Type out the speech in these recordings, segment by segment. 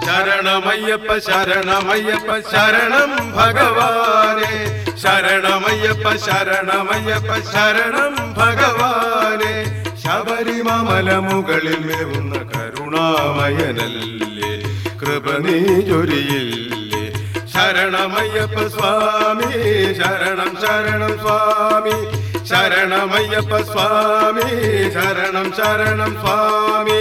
ശരണമയ്യപ്പ ശരണമയ്യപ്പ ശരണം ഭഗവാനെ ശരണമയ്യപ്പ ശരണമയ്യപ്പ ശരണം ഭഗവാനെ ശബരിമല മുകളിൽ മേവുന്ന കരുണാമയനല്ലേ കൃപ നീ ചൊരിയില്ലേ ശരണമയ്യപ്പ സ്വാമി ശരണം ശരണം സ്വാമി ശരണമയ്യപ്പ സ്വാമി ശരണം ശരണം സ്വാമി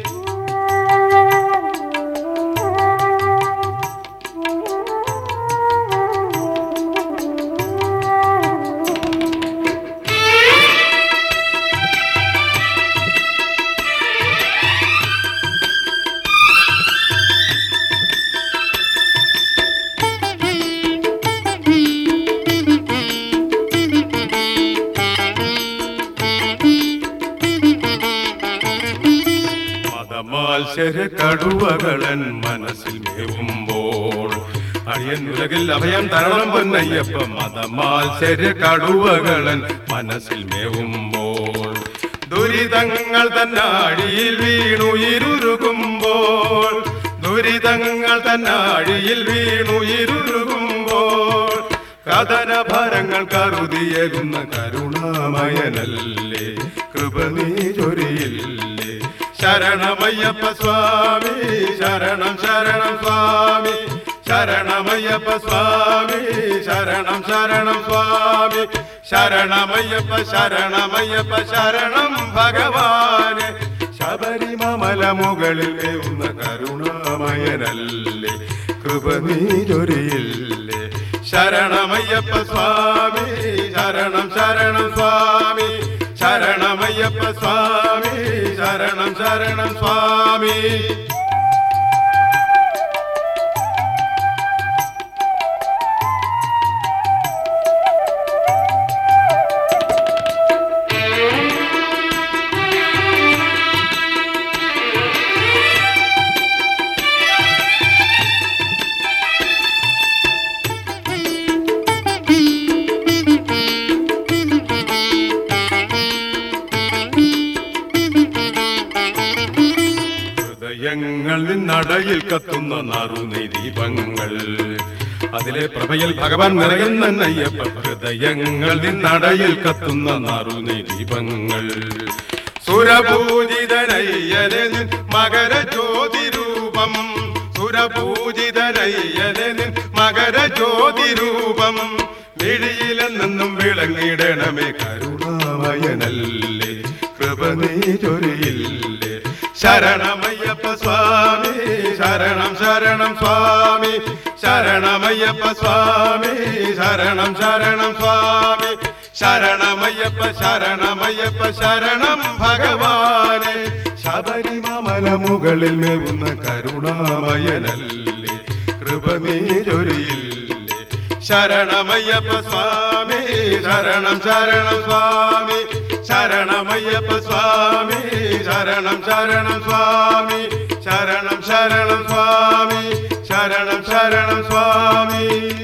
മതമാത്സര കടുവകളൻ മനസ്സിൽ മേവുമ്പോൾ അടിയൻ ഉലകിൽ അഭയം തരണം പൊന്നയ്യപ്പ മതമാത്സര കടുവകളൻ മനസ്സിൽ മേവുമ്പോൾ ദുരിതങ്ങൾ തന്നാഴിയിൽ വീണുയിരുകുമ്പോൾ ദുരിതങ്ങൾ തന്നാഴിയിൽ വീണുയിരുകുമ്പോൾ കഥന ഭരങ്ങൾ കരുതിയേകുന്ന കരുണാമയനല്ലേ കൃപ നീ ചൊരിയില്ലേ ശരണമയ്യപ്പ സ്വാമി ശരണം ശരണം സ്വാമി ശരണമയ്യപ്പ സ്വാമി ശരണം ശരണം സ്വാമി ശരണമയ്യപ്പ ശരണമയ്യപ്പ ശരണം ഭഗവാനെ ശബരിമല മുകളിൽ മേവുന്ന കരുണാമയനല്ലേ കൃപ നീ ചൊരിയില്ലേ ശരണമയ്യപ്പ സ്വാമി ശരണം ശരണം സ്വാമി ശരണമയ്യപ്പ സ്വാമി ശരണം ശരണം സ്വാമി ഹൃദയങ്ങളിൽ നടയിൽ കത്തുന്ന നറുനീ ദീപങ്ങൾ അതിലെ പ്രഭയിൽ ഭഗവാൻ നിറയുന്ന അയ്യപ്പ ഹൃദയങ്ങളിൽ നടയിൽ കത്തുന്ന നറുനീ ദീപങ്ങൾ സുരപൂജിതനയ്യനെ നിൻ മകര ജ്യോതിരൂപം സുരപൂജിതനയ്യനെ നിൻ മകര ജ്യോതിരൂപം മിഴിയിലെന്നും വിളങ്ങിടണമേ കരുണാമയനല്ലേ കൃപ നീ ചൊരിയില്ലേ ശരണമയ്യപ്പ സ്വാമി ശരണം ശരണം സ്വാമി ശരണമയ്യപ്പ സ്വാമി ശരണം ശരണം സ്വാമി ശരണമയ്യപ്പ ശരണമയ്യപ്പ ശരണം ഭഗവാനെ ശബരിമല മുകളിൽ മേവുന്ന കരുണാമയനല്ലേ കൃപ നീ ചൊരിയില്ലേ ശരണമയ്യപ്പ സ്വാമി ശരണം ശരണം സ്വാമി ശരണമയ്യപ്പ സ്വാമി ശരണം ശരണം സ്വാമി ശരണം ശരണം സ്വാമി ശരണം ശരണം സ്വാമി